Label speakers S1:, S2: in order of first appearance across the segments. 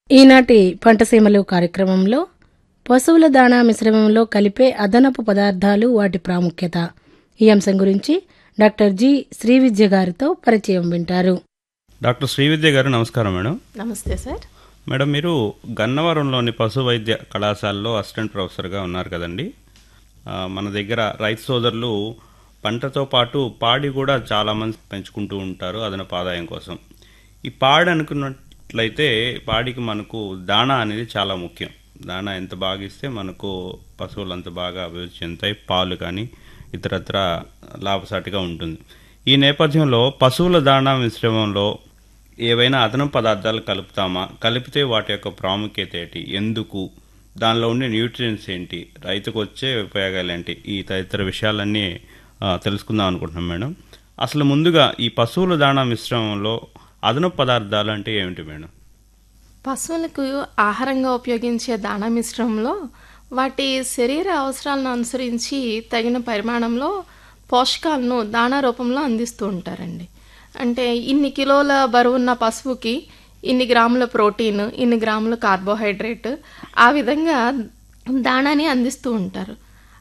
S1: ఈనాటి పంటసీమలు కార్యక్రమంలో పశువుల దాణా మిశ్రమంలో కలిపే అదనపు పదార్థాలు వాటి ప్రాముఖ్యత ఈ అంశం గురించి డాక్టర్ జి శ్రీవిద్య గారితో పరిచయం వింటారు
S2: డాక్టర్ శ్రీవిద్య గారు నమస్కారం మేడం
S3: నమస్తే సార్
S2: మేడం మీరు గన్నవరంలోని పశు వైద్య కళాశాలలో అసిస్టెంట్ ప్రొఫెసర్గా ఉన్నారు కదండి ఆ, మన దగ్గర రైతు సోదరులు పంటతో పాటు పాడి కూడా చాలామంది పెంచుకుంటూ ఉంటారు అదనపు ఆదాయం కోసం ఈ పాడి అనుకున్నట్లయితే పాడికి మనకు దాణా అనేది చాలా ముఖ్యం దాణా ఎంత బాగా ఇస్తే మనకు పశువులు అంత బాగా అభివృద్ధి చెందుతాయి పాలు కానీ ఇతరత్ర లాభసాటిగా ఉంటుంది ఈ నేపథ్యంలో పశువుల దాణా మిశ్రమంలో ఏవైనా అదనపు పదార్థాలు కలుపుతామా కలిపితే వాటి యొక్క ప్రాముఖ్యత ఏంటి ఎందుకు దానిలో ఉండే న్యూట్రియన్స్ ఏంటి రైతుకు వచ్చే ఉపయోగాలు ఏంటి ఈ తదితర విషయాలన్నీ ఆ, తెలుసుకుందాం అనుకుంటున్నాం మేడం అసలు ముందుగా ఈ పశువుల దాణా మిశ్రమంలో అదనపు పదార్థాలు అంటే ఏమిటి మేడం
S3: పశువులకు ఆహారంగా ఉపయోగించే దాణా మిశ్రమంలో వాటి శరీర అవసరాలను అనుసరించి తగిన పరిమాణంలో పోషకాలను దాణా రూపంలో అందిస్తూ ఉంటారండి అంటే ఇన్ని కిలోల బరువున్న పశువుకి ఇన్ని గ్రాముల ప్రోటీన్ ఇన్ని గ్రాముల కార్బోహైడ్రేట్ ఆ విధంగా దాణాని అందిస్తూ ఉంటారు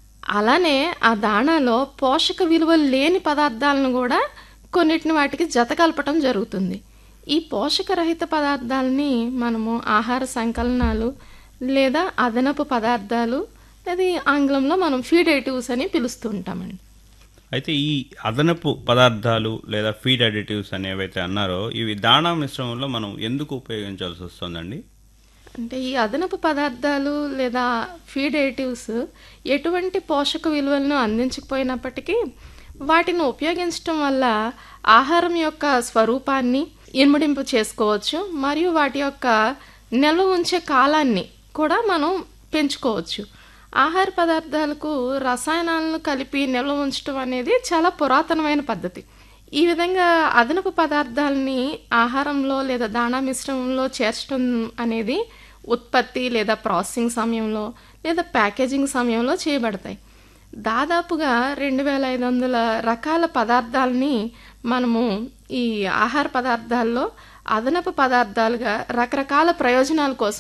S3: అలానే ఆ దాణాలో పోషక విలువలు లేని పదార్థాలను కూడా కొన్నిటిని వాటికి జత కలపటం జరుగుతుంది ఈ పోషకరహిత పదార్థాలని మనము ఆహార సంకలనాలు లేదా అదనపు పదార్థాలు అది ఆంగ్లంలో మనం ఫీడేటివ్స్ అని పిలుస్తూ ఉంటామండి
S2: అయితే ఈ అదనపు పదార్థాలు లేదా ఫీడ్ అడిటివ్స్ అని ఏవైతే అన్నారో ఇవి దాణా మిశ్రమంలో మనం ఎందుకు ఉపయోగించాల్సి వస్తుందండి
S3: అంటే ఈ అదనపు పదార్థాలు లేదా ఫీడేటివ్స్ ఎటువంటి పోషక విలువలను అందించకపోయినప్పటికీ వాటిని ఉపయోగించటం వల్ల ఆహారం యొక్క స్వరూపాన్ని ఇనుమడింపు చేసుకోవచ్చు మరియు వాటి యొక్క నిల్వ ఉంచే కాలాన్ని కూడా మనం పెంచుకోవచ్చు ఆహార పదార్థాలకు రసాయనాలను కలిపి నిల్వ ఉంచడం అనేది చాలా పురాతనమైన పద్ధతి ఈ విధంగా అదనపు పదార్థాలని ఆహారంలో లేదా దాణా మిశ్రమంలో చేర్చడం అనేది ఉత్పత్తి లేదా ప్రాసెసింగ్ సమయంలో లేదా ప్యాకేజింగ్ సమయంలో చేయబడతాయి దాదాపుగా రెండు వేల ఐదు వందల రకాల పదార్థాలని మనము ఈ ఆహార పదార్థాల్లో అదనపు పదార్థాలుగా రకరకాల ప్రయోజనాల కోసం